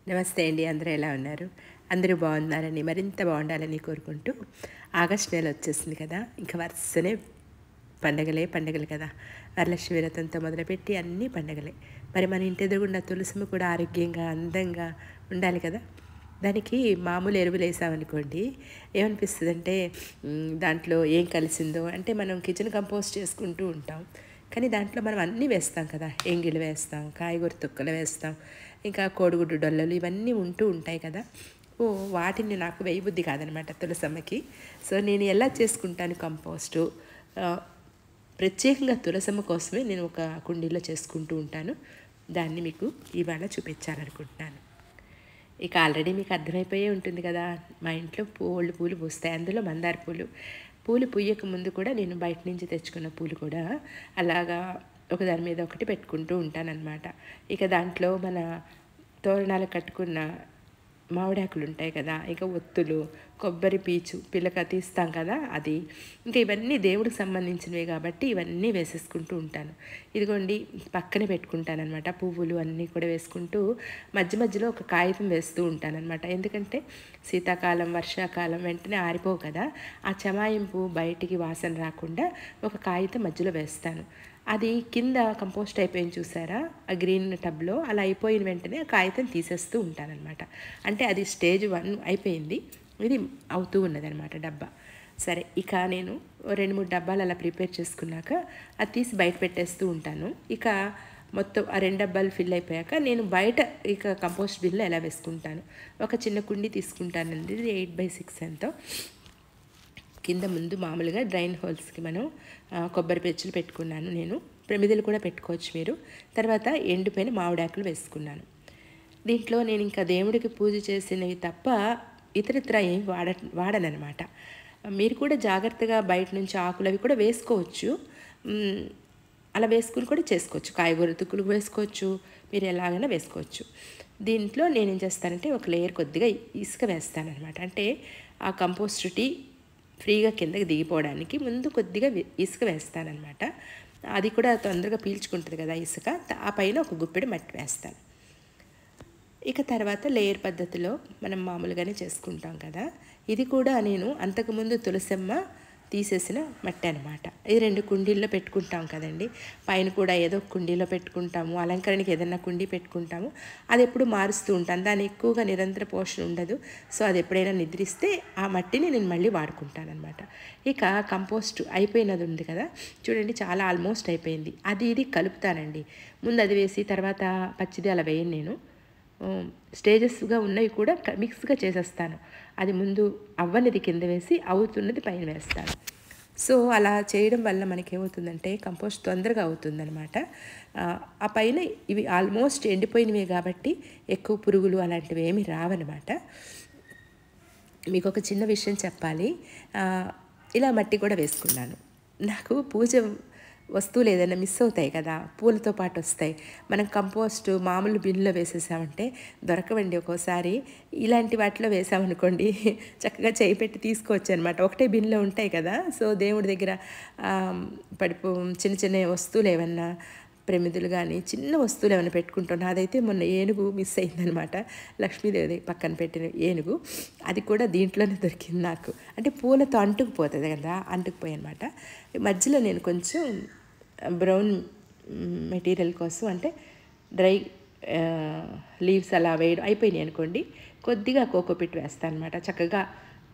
నమస్తే అండి అందరూ ఎలా ఉన్నారు అందరూ బాగున్నారని మరింత బాగుండాలని కోరుకుంటూ ఆగస్ట్ నెల వచ్చేసింది కదా ఇంకా వరుసనే పండగలే పండగలు కదా వరలక్ష్మి వ్రతంతో మొదలుపెట్టి అన్నీ పండగలే మరి మన ఇంటి ఎదురుగుండా తులసిమి కూడా ఆరోగ్యంగా అందంగా ఉండాలి కదా దానికి మామూలు ఎరువులు వేసామనుకోండి ఏమనిపిస్తుంది అంటే దాంట్లో ఏం కలిసిందో అంటే మనం కిచెన్ కంపోస్ట్ చేసుకుంటూ ఉంటాం కానీ దాంట్లో మనం అన్నీ వేస్తాం కదా ఎంగిళ్ళు వేస్తాం కాయగూర తొక్కలు వేస్తాం ఇంకా కోడిగుడ్డు డొల్లలు ఇవన్నీ ఉంటూ ఉంటాయి కదా ఓ వాటిని నాకు వేయబుద్ధి కాదనమాట తులసమ్మకి సో నేను ఎలా చేసుకుంటాను కంపోస్టు ఆ, ప్రత్యేకంగా తులసమ్మ కోసమే నేను ఒక కుండీలో చేసుకుంటూ ఉంటాను దాన్ని మీకు ఇవాళ చూపించాలనుకుంటున్నాను ఇక ఆల్రెడీ మీకు అర్థమైపోయే ఉంటుంది కదా మా ఇంట్లో పూలు పూలు పూస్తాయి అందులో మందార పూలు పూలు పూయక ముందు కూడా నేను బయట నుంచి తెచ్చుకున్న పూలు కూడా అలాగా ఒకదాని మీద ఒకటి పెట్టుకుంటూ ఉంటానన్నమాట ఇక దాంట్లో మన తోరణాలు కట్టుకున్న మామిడాకులు ఉంటాయి కదా ఇక ఒత్తులు కొబ్బరి పీచు పిల్లక తీస్తాం కదా అది ఇంకా ఇవన్నీ దేవుడికి సంబంధించినవి కాబట్టి ఇవన్నీ వేసేసుకుంటూ ఉంటాను ఇదిగోండి పక్కనే పెట్టుకుంటానమాట పువ్వులు అన్నీ కూడా వేసుకుంటూ మధ్య మధ్యలో ఒక కాగితం వేస్తూ ఉంటానన్నమాట ఎందుకంటే శీతాకాలం వర్షాకాలం వెంటనే ఆరిపోవు కదా ఆ చమాయింపు బయటికి వాసన రాకుండా ఒక కాగితం మధ్యలో వేస్తాను అది కింద కంపోస్ట్ అయిపోయింది చూసారా ఆ గ్రీన్ టబ్లో అలా అయిపోయిన వెంటనే ఆ కాగితం తీసేస్తూ ఉంటానన్నమాట అంటే అది స్టేజ్ వన్ అయిపోయింది ఇది అవుతూ ఉన్నదనమాట డబ్బా సరే ఇక నేను ఓ రెండు మూడు డబ్బాలు అలా ప్రిపేర్ చేసుకున్నాక అది తీసి బయట పెట్టేస్తూ ఉంటాను ఇక మొత్తం ఆ రెండు డబ్బాలు ఫిల్ అయిపోయాక నేను బయట ఇక కంపోస్ట్ బిల్లో ఎలా వేసుకుంటాను ఒక చిన్న కుండి తీసుకుంటానండి ఇది ఎయిట్ బై సిక్స్ ఎంతో కింద ముందు మామూలుగా డ్రైన్ హోల్స్కి మనం ఆ, కొబ్బరి పెచ్చులు పెట్టుకున్నాను నేను ప్రమిదలు కూడా పెట్టుకోవచ్చు మీరు తర్వాత ఎండిపోయిన మామిడాకులు వేసుకున్నాను దీంట్లో నేను ఇంకా దేవుడికి పూజ చేసినవి తప్ప ఇతరితర ఏం వాడ వాడనమాట మీరు కూడా జాగ్రత్తగా బయట నుంచి ఆకులు అవి కూడా వేసుకోవచ్చు మ్, అలా వేసుకుని కూడా చేసుకోవచ్చు కాయగూర తుక్కులు వేసుకోవచ్చు మీరు ఎలాగైనా వేసుకోవచ్చు దీంట్లో నేను ఏం చేస్తానంటే ఒక లేయర్ కొద్దిగా ఇసుక వేస్తానన్నమాట అంటే ఆ కంపోస్ట్ టీ ఫ్రీగా కిందకి దిగిపోవడానికి ముందు కొద్దిగా వి- ఇసుక వేస్తానన్నమాట అది కూడా తొందరగా పీల్చుకుంటుంది కదా ఇసుక ఆ పైన ఒక గుప్పెడు మట్టి వేస్తాను ఇక తర్వాత లేయర్ పద్ధతిలో మనం మామూలుగానే చేసుకుంటాం కదా ఇది కూడా నేను అంతకుముందు తులసమ్మ తీసేసిన మట్టి అనమాట ఇది రెండు కుండీల్లో పెట్టుకుంటాం కదండి పైన కూడా ఏదో ఒక కుండీలో పెట్టుకుంటాము అలంకరణకి ఏదైనా కుండీ పెట్టుకుంటాము అది ఎప్పుడు మారుస్తూ ఉంటాను దాని ఎక్కువగా నిరంతర పోషణ ఉండదు సో అది ఎప్పుడైనా నిద్రిస్తే ఆ మట్టిని నేను మళ్ళీ వాడుకుంటాను అనమాట ఇక కంపోస్ట్ అయిపోయినది ఉంది కదా చూడండి చాలా ఆల్మోస్ట్ అయిపోయింది అది ఇది కలుపుతానండి ముందు అది వేసి తర్వాత పచ్చిది అలా వేయను నేను స్టేజెస్గా ఉన్నవి కూడా క- మిక్స్గా చేసేస్తాను అది ముందు అవ్వనిది కింద వేసి అవుతున్నది పైన వేస్తాను సో అలా చేయడం వల్ల మనకి ఏమవుతుందంటే కంపోస్ట్ తొందరగా అవుతుందన్నమాట ఆ, ఆ పైన ఇవి ఆల్మోస్ట్ ఎండిపోయినవే కాబట్టి ఎక్కువ పురుగులు అలాంటివి ఏమీ రావన్నమాట మీకు ఒక చిన్న విషయం చెప్పాలి ఆ, ఇలా మట్టి కూడా వేసుకున్నాను నాకు పూజ వస్తువులు ఏదైనా మిస్ అవుతాయి కదా పూలతో పాటు వస్తాయి మనం కంపోస్ట్ మామూలు బిన్లో వేసేసామంటే దొరకవండి ఒక్కోసారి ఇలాంటి వాటిలో వేసామనుకోండి చక్కగా చేయి పెట్టి తీసుకోవచ్చు అనమాట ఒకటే బిన్లో ఉంటాయి కదా సో దేవుడి దగ్గర ఆ, పడిపో చిన్న చిన్న వస్తువులు ఏమన్నా ప్రమిదులు కానీ చిన్న వస్తువులు ఏమైనా పెట్టుకుంటాను అదైతే మొన్న ఏనుగు మిస్ అయిందనమాట లక్ష్మీదేవి పక్కన పెట్టిన ఏనుగు అది కూడా దీంట్లోనే దొరికింది నాకు అంటే పూలతో అంటుకుపోతుంది కదా అంటుకుపోయి అనమాట మధ్యలో నేను కొంచెం బ్రౌన్ మెటీరియల్ కోసం అంటే డ్రై లీవ్స్ అలా వేయడం అయిపోయినాయి అనుకోండి కొద్దిగా కోకోపిట్ వేస్తాను అనమాట చక్కగా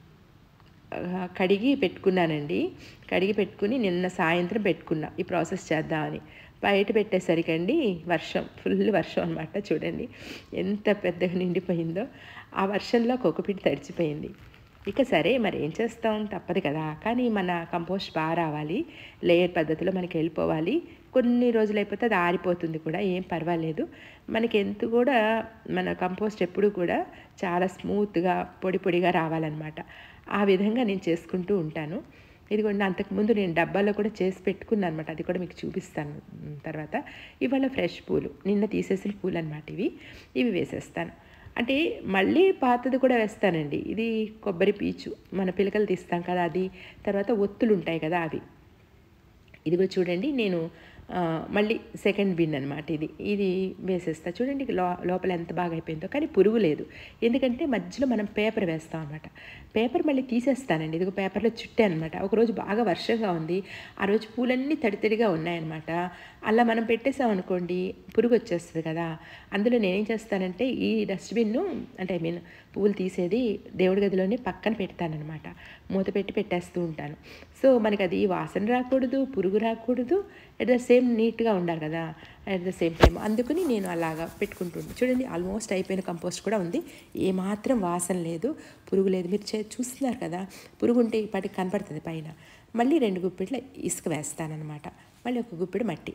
ఆ, కడిగి పెట్టుకున్నానండి కడిగి పెట్టుకుని నిన్న సాయంత్రం పెట్టుకున్నా ఈ ప్రాసెస్ చేద్దామని బయట పెట్టేసరికండి వర్షం ఫుల్ వర్షం అనమాట చూడండి ఎంత పెద్దగా నిండిపోయిందో ఆ వర్షంలో కొక్కపిట్టి తడిచిపోయింది ఇక సరే మరి ఏం చేస్తాం తప్పదు కదా కానీ మన కంపోస్ట్ బాగా రావాలి లేయర్ పద్ధతిలో మనకి వెళ్ళిపోవాలి కొన్ని రోజులు అయిపోతే అది ఆరిపోతుంది కూడా ఏం పర్వాలేదు మనకి ఎంత కూడా మన కంపోస్ట్ ఎప్పుడు కూడా చాలా స్మూత్గా పొడి పొడిగా రావాలన్నమాట ఆ విధంగా నేను చేసుకుంటూ ఉంటాను ఇదిగోండి అంతకుముందు నేను డబ్బాలో కూడా చేసి పెట్టుకున్నాను అనమాట అది కూడా మీకు చూపిస్తాను ఉమ్, తర్వాత ఇవాళ ఫ్రెష్ పూలు నిన్న తీసేసిన పూలు అనమాట ఇవి ఇవి వేసేస్తాను అంటే మళ్ళీ పాతది కూడా వేస్తానండి ఇది కొబ్బరి పీచు మన పిలకలు తీస్తాం కదా అది తర్వాత ఒత్తులు ఉంటాయి కదా అవి ఇదిగో చూడండి నేను ఆ, మళ్ళీ సెకండ్ బిన్ అనమాట ఇది ఇది వేసేస్తా చూడండి లో లోపల ఎంత బాగా అయిపోయిందో కానీ పురుగు లేదు ఎందుకంటే మధ్యలో మనం పేపర్ వేస్తాం అనమాట పేపర్ మళ్ళీ తీసేస్తానండి ఇదిగో పేపర్లో చుట్టే అనమాట ఒకరోజు బాగా వర్షంగా ఉంది ఆ రోజు పూలన్నీ తడితడిగా ఉన్నాయన్నమాట అలా మనం పెట్టేసాం అనుకోండి పురుగు వచ్చేస్తుంది కదా అందులో నేనేం చేస్తానంటే ఈ డస్ట్బిన్ను అంటే ఐ మీన్ పువ్వులు తీసేది దేవుడి గదిలోనే పక్కన పెడతానమాట మూత పెట్టి పెట్టేస్తూ ఉంటాను సో మనకి అది వాసన రాకూడదు పురుగు రాకూడదు అట్ ద సేమ్ నీట్గా ఉండాలి కదా అట్ ద సేమ్ టైం అందుకని నేను అలాగా పెట్టుకుంటుంటాను చూడండి ఆల్మోస్ట్ అయిపోయిన కంపోస్ట్ కూడా ఉంది ఏమాత్రం వాసన లేదు పురుగు లేదు మీరు చే- చూస్తున్నారు కదా పురుగు ఉంటే ఇప్పటికి కనపడుతుంది పైన మళ్ళీ రెండు గుప్పిట్ల ఇసుక వేస్తానన్నమాట మళ్ళీ ఒక గుప్పిడి మట్టి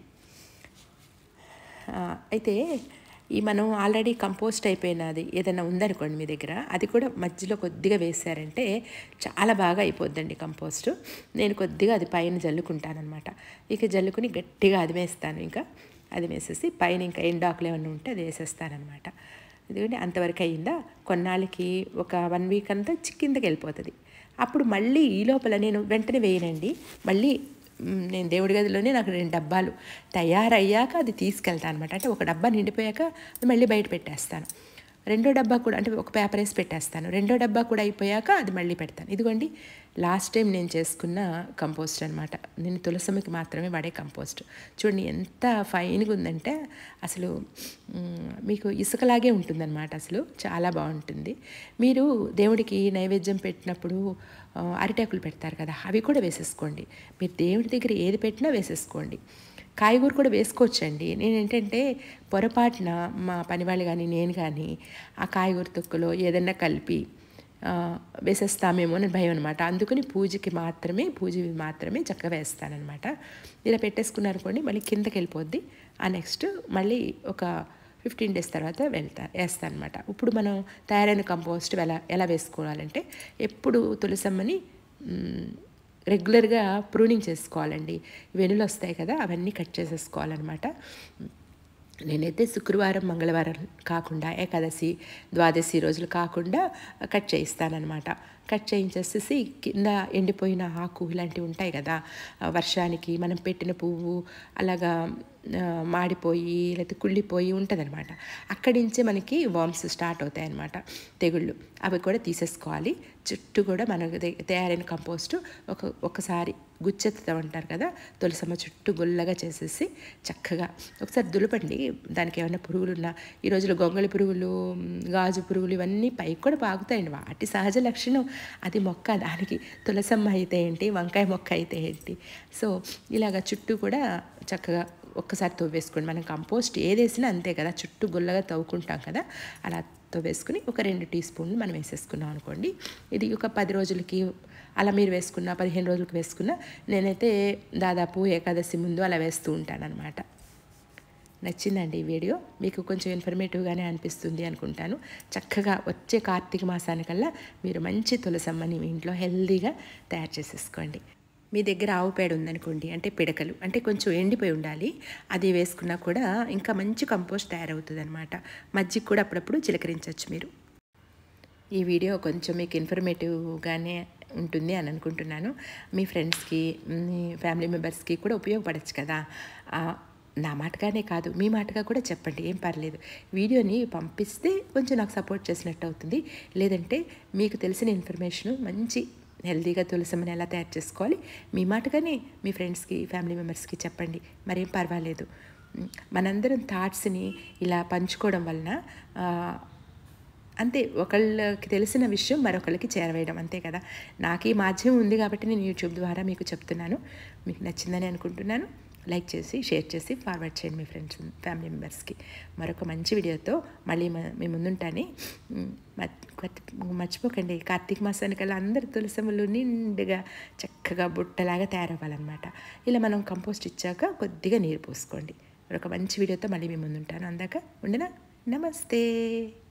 ఆ, అయితే ఈ మనం ఆల్రెడీ కంపోస్ట్ అయిపోయినది ఏదైనా ఉందనుకోండి మీ దగ్గర అది కూడా మధ్యలో కొద్దిగా వేసారంటే చాలా బాగా అయిపోద్దండి కంపోస్ట్ నేను కొద్దిగా అది పైన జల్లుకుంటానమాట ఇక జల్లుకుని గట్టిగా అది వేస్తాను ఇంకా అది వేసేసి పైన ఇంకా ఎండాకులు ఏమైనా ఉంటే అది వేసేస్తానమాట ఎందుకంటే అంతవరకు అయ్యిందా కొన్నాళ్ళకి ఒక వన్ వీక్ అంతా చి- కిందకి వెళ్ళిపోతుంది అప్పుడు మళ్ళీ ఈ లోపల నేను వెంటనే వేయనండి మళ్ళీ మ్, నేను దేవుడి గదిలోనే నాకు రెండు డబ్బాలు తయారయ్యాక అది తీసుకెళ్తాను అనమాట అంటే ఒక డబ్బా నిండిపోయాక అది మళ్ళీ బయట పెట్టేస్తాను రెండో డబ్బా కూడా అంటే ఒక పేపర్ వేసి పెట్టేస్తాను రెండో డబ్బా కూడా అయిపోయాక అది మళ్ళీ పెడతాను ఇదిగోండి లాస్ట్ టైం నేను చేసుకున్న కంపోస్ట్ అనమాట నేను తులసమ్మకి మాత్రమే వాడే కంపోస్ట్ చూడండి ఎంత ఫైన్గా ఉందంటే అసలు మ్, మీకు ఇసుకలాగే ఉంటుందన్నమాట అసలు చాలా బాగుంటుంది మీరు దేవుడికి నైవేద్యం పెట్టినప్పుడు ఆ, అరిటాకులు పెడతారు కదా అవి కూడా వేసేసుకోండి మీరు దేవుడి దగ్గర ఏది పెట్టినా వేసేసుకోండి కాయగూర కూడా వేసుకోవచ్చండి నేను ఏంటంటే పొరపాటున మా పనివాళ్ళు కానీ నేను కానీ ఆ కాయగూర తొక్కులో ఏదన్నా కలిపి ఆ, వేసేస్తామేమో అని భయం అనమాట అందుకని పూజకి మాత్రమే పూజవి మాత్రమే చక్కగా వేస్తానన్నమాట ఇలా పెట్టేసుకున్నారనుకోండి మళ్ళీ కిందకి వెళ్ళిపోద్ది ఆ నెక్స్ట్ మళ్ళీ ఒక ఫిఫ్టీన్ డేస్ తర్వాత వెళ్తా వేస్తాను అనమాట ఇప్పుడు మనం తయారైన కంపోస్ట్ ఎలా ఎలా వేసుకోవాలంటే ఎప్పుడు తులసమ్మని మ్, రెగ్యులర్గా ప్రూనింగ్ చేసుకోవాలండి వెనులు వస్తాయి కదా అవన్నీ కట్ చేసేసుకోవాలన్నమాట నేనైతే శుక్రవారం మంగళవారం కాకుండా ఏకాదశి ద్వాదశి రోజులు కాకుండా కట్ చేయిస్తానన్నమాట కట్ చేయించేసేసి కింద ఎండిపోయిన ఆకు ఇలాంటివి ఉంటాయి కదా ఆ వర్షానికి మనం పెట్టిన పువ్వు అలాగా ఆ, మాడిపోయి లేకపోతే కుళ్ళిపోయి ఉంటుందన్నమాట అక్కడి నుంచే మనకి వామ్స్ స్టార్ట్ అవుతాయి అన్నమాట తెగుళ్ళు అవి కూడా తీసేసుకోవాలి చుట్టూ కూడా మనకు తే- తయారైన కంపోస్ట్ ఒక ఒకసారి గుచ్చెత్తుతా ఉంటారు కదా తులసమ్మ చుట్టూ గుల్లగా చేసేసి చక్కగా ఒకసారి దులపండి దానికి ఏమైనా పురుగులు ఉన్నా ఈ రోజుల్లో గొంగళి పురుగులు మ్, గాజు పురుగులు ఇవన్నీ పైకి కూడా పాకుతాయండి వాటి సహజ లక్షణం అది మొక్క దానికి తులసమ్మ అయితే ఏంటి వంకాయ మొక్క అయితే ఏంటి సో ఇలాగ చుట్టూ కూడా చక్కగా ఒక్కసారి తవ్వేసుకోండి మనం కంపోస్ట్ ఏది వేసినా అంతే కదా చుట్టూ గుల్లగా తవ్వుకుంటాం కదా అలా తవ్వేసుకుని ఒక రెండు టీ స్పూన్లు మనం వేసేసుకున్నాం అనుకోండి ఇది ఒక పది రోజులకి అలా మీరు వేసుకున్న పదిహేను రోజులకి వేసుకున్న నేనైతే దాదాపు ఏకాదశి ముందు అలా వేస్తూ ఉంటానన్నమాట నచ్చిందండి ఈ వీడియో మీకు కొంచెం ఇన్ఫర్మేటివ్గానే అనిపిస్తుంది అనుకుంటాను చక్కగా వచ్చే కార్తీక మాసానికల్లా మీరు మంచి తులసమ్మని మీ ఇంట్లో హెల్దీగా తయారు చేసేసుకోండి మీ దగ్గర ఆవు పేడ ఉందనుకోండి అంటే పిడకలు అంటే కొంచెం ఎండిపోయి ఉండాలి అది వేసుకున్నా కూడా ఇంకా మంచి కంపోస్ట్ తయారవుతుంది అనమాట మజ్జిగ కూడా అప్పుడప్పుడు చిలకరించవచ్చు మీరు ఈ వీడియో కొంచెం మీకు ఇన్ఫర్మేటివ్గానే ఉంటుంది అని అనుకుంటున్నాను మీ ఫ్రెండ్స్కి మీ ఫ్యామిలీ మెంబర్స్కి కూడా ఉపయోగపడచ్చు కదా ఆ, నా మాటగానే కాదు మీ మాటగా కూడా చెప్పండి ఏం పర్లేదు వీడియోని పంపిస్తే కొంచెం నాకు సపోర్ట్ చేసినట్టు అవుతుంది లేదంటే మీకు తెలిసిన ఇన్ఫర్మేషన్ మంచి హెల్తీగా తులసమ్మని ఎలా తయారు చేసుకోవాలి మీ మాటగానే మీ ఫ్రెండ్స్కి ఫ్యామిలీ మెంబర్స్కి చెప్పండి మరేం పర్వాలేదు ఉమ్, మనందరం థాట్స్ని ఇలా పంచుకోవడం వలన ఆ, అంతే ఒకళ్ళకి తెలిసిన విషయం మరొకళ్ళకి చేరవేయడం అంతే కదా నాకు ఈ మాధ్యమం ఉంది కాబట్టి నేను యూట్యూబ్ ద్వారా మీకు చెప్తున్నాను మీకు నచ్చిందని అనుకుంటున్నాను లైక్ చేసి షేర్ చేసి ఫార్వర్డ్ చేయండి మీ ఫ్రెండ్స్ ఫ్యామిలీ మెంబర్స్కి మరొక మంచి వీడియోతో మళ్ళీ మ- మీ ముందుంటాను ఉమ్, మర్చి- మర్చి- మర్చిపోకండి కార్తీక మాసానికల్లా అందరు తులసములు నిండుగా చక్కగా బుట్టలాగా తయారవ్వాలన్నమాట ఇలా మనం కంపోస్ట్ ఇచ్చాక కొద్దిగా నీరు పోసుకోండి మరొక మంచి వీడియోతో మళ్ళీ మీ ముందుంటాను అందాక ఉండనా నమస్తే